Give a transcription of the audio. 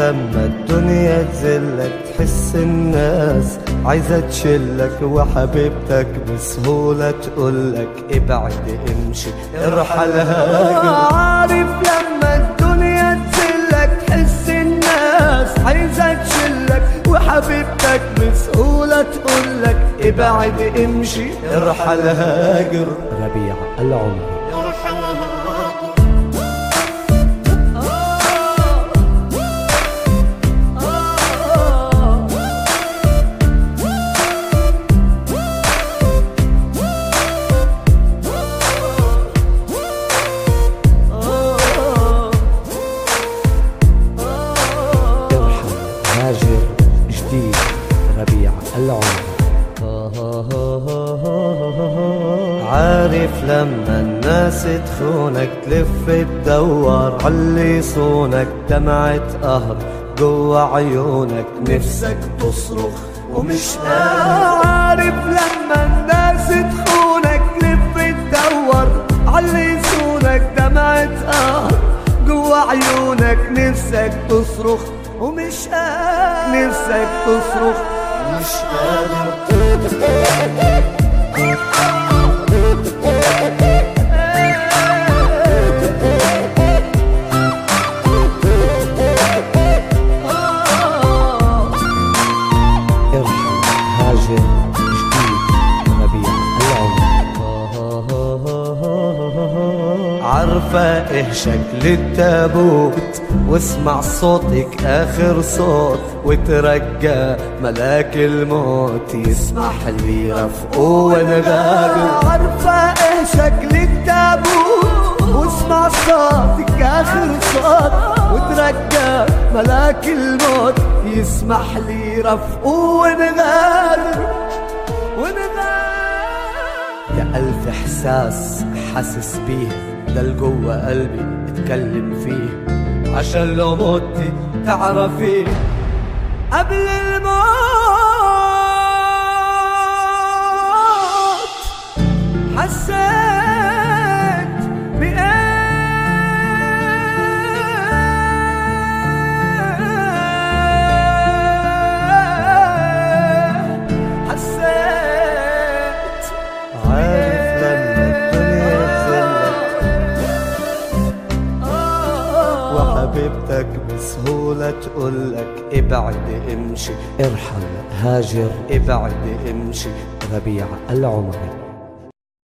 لما الدنيا تزلك تحس الناس عايزة تشلك وحبيبتك بسهولة تقولك ابعد امشي ارحل هاجر عارف لما الدنيا تزلك تحس الناس عايزة تشلك وحبيبتك بسهولة تقولك ابعد امشي ارحل هاجر ربيع العمر ارحل هاجر جديد ربيع العمر عارف لما الناس تخونك تلف تدور عاللي يصونك دمعة قهر جوا عيونك نفسك تصرخ ومش قادر عارف لما الناس تخونك لف تدور عاللي يصونك دمعة قهر جوا عيونك نفسك تصرخ ومش قادر نفسك تصرخ مش قادر ارحل هاجر جديد ربيع العمر عارفة ايه شكل التابوت واسمع صوتك اخر صوت وترجى ملاك الموت يسمح لي رفقه ونغادر عارفة ايه شكل التابوت واسمع صوتك اخر صوت وترجى ملاك الموت يسمح لي رفقه ونغادر ونغادر يا ألف إحساس حاسس بيه ده الجوه قلبي اتكلم فيه عشان لو متي تعرفيه قبل الموت حسيت بإيه حسيت عارف لما الدنيا تزلك وحبيبتك بسهولة تقولك ابعد امشي ارحل هاجر ابعد امشي ربيع العمر